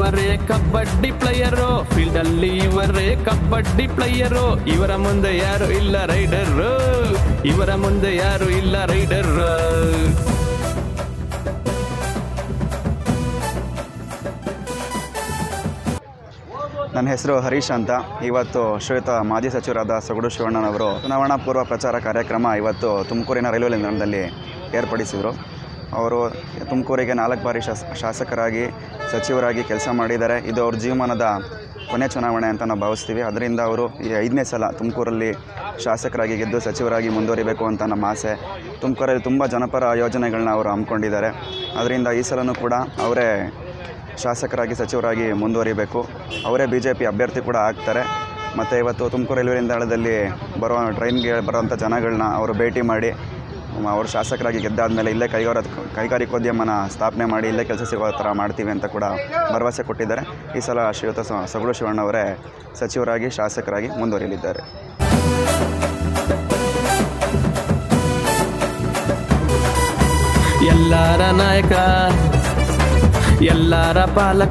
ಇವರೇ kabaddi player field ಅಲ್ಲಿ ಇವರೇ ಕಬಡ್ಡಿ ಪ್ಲೇಯರು ಇವರ ಮುಂದೆ ಯಾರು ಇಲ್ಲ ರೈಡರ್ ಇವರ ಮುಂದೆ ಯಾರು ಇಲ್ಲ ರೈಡರ್ ನನ್ನ ಹೆಸರು ಹರೀಶ್ ಅಂತ ಇವತ್ತು ಶ್ವೇತ ಮಾಜಿ ಸಚಿವರಾದ ಸೊಗಡು ಶಿವಣ್ಣನವರು ಚುನಾವಣಾ ಪೂರ್ವ ಪ್ರಚಾರ ಕಾರ್ಯಕ್ರಮ ಇವತ್ತು ತುಮಕೂರಿನ ರೈಲ್ವೆ ನಿಲ್ದಾಣದಲ್ಲಿ ಏರ್ಪಡಿಸಿದರು ಅವರು ತುಮಕೂರಿಗೆ ನಾಲ್ಕು ಬಾರಿ ಶಾಸ ಶಾಸಕರಾಗಿ ಸಚಿವರಾಗಿ ಕೆಲಸ ಮಾಡಿದ್ದಾರೆ ಇದು ಅವ್ರ ಜೀವಮಾನದ ಕೊನೆ ಚುನಾವಣೆ ಅಂತ ನಾವು ಭಾವಿಸ್ತೀವಿ ಅದರಿಂದ ಅವರು ಈ ಐದನೇ ಸಲ ತುಮಕೂರಲ್ಲಿ ಶಾಸಕರಾಗಿ ಗೆದ್ದು ಸಚಿವರಾಗಿ ಮುಂದುವರಿಬೇಕು ಅಂತ ನಮ್ಮ ಆಸೆ ತುಮಕೂರಲ್ಲಿ ತುಂಬ ಜನಪರ ಯೋಜನೆಗಳನ್ನ ಅವರು ಹಮ್ಮಿಕೊಂಡಿದ್ದಾರೆ ಅದರಿಂದ ಈ ಸಲನೂ ಕೂಡ ಅವರೇ ಶಾಸಕರಾಗಿ ಸಚಿವರಾಗಿ ಮುಂದುವರಿಬೇಕು ಅವರೇ ಬಿ ಜೆ ಪಿ ಅಭ್ಯರ್ಥಿ ಕೂಡ ಆಗ್ತಾರೆ ಮತ್ತು ಇವತ್ತು ತುಮಕೂರು ರೈಲ್ವೆ ನಿಲ್ದಾಣದಲ್ಲಿ ಬರೋ ಟ್ರೈನ್ಗೆ ಬರೋವಂಥ ಜನಗಳನ್ನ ಅವರು ಭೇಟಿ ಮಾಡಿ ಮ- ಅವರು ಶಾಸಕರಾಗಿ ಗೆದ್ದಾದಮೇಲೆ ಇಲ್ಲೇ ಕೈಗಾರ ಕೈಗಾರಿಕೋದ್ಯಮನ ಸ್ಥಾಪನೆ ಮಾಡಿ ಇಲ್ಲೇ ಕೆಲಸ ಸಿಗೋ ಥರ ಮಾಡ್ತೀವಿ ಅಂತ ಕೂಡ ಭರವಸೆ ಕೊಟ್ಟಿದ್ದಾರೆ ಈ ಸಲ ಶ್ರೀಯುತ ಸ- ಸಗುಳು ಶಿವಣ್ಣವರೇ ಸಚಿವರಾಗಿ ಶಾಸಕರಾಗಿ ಮುಂದುವರಿಯಲಿದ್ದಾರೆ ಎಲ್ಲರ ನಾಯಕ ಎಲ್ಲರ ಪಾಲಕ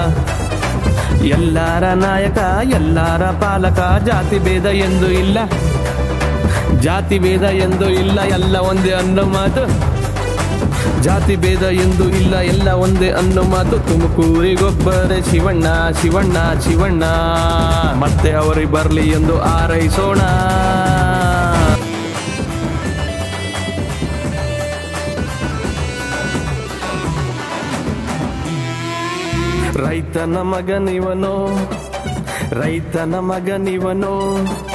ಎಲ್ಲರ ನಾಯಕ ಎಲ್ಲರ ಪಾಲಕ ಜಾತಿ ಭೇದ ಎಂದು ಇಲ್ಲ ಜಾತಿ ಭೇದ ಎಂದು ಇಲ್ಲ ಎಲ್ಲ ಒಂದೇ ಅನ್ನೋ ಮಾತು ಜಾತಿ ಭೇದ ಎಂದು ಇಲ್ಲ ಎಲ್ಲ ಒಂದೇ ಅನ್ನೋ ಮಾತು ತುಮಕೂರಿಗೊಬ್ಬರೇ ಶಿವಣ್ಣ ಶಿವಣ್ಣ ಶಿವಣ್ಣ ಮತ್ತೆ ಅವರಿಗೆ ಬರಲಿ ಎಂದು ಆರೈಸೋಣ ರೈತನ ಮಗನಿವನು ರೈತನ ಮಗನಿವನು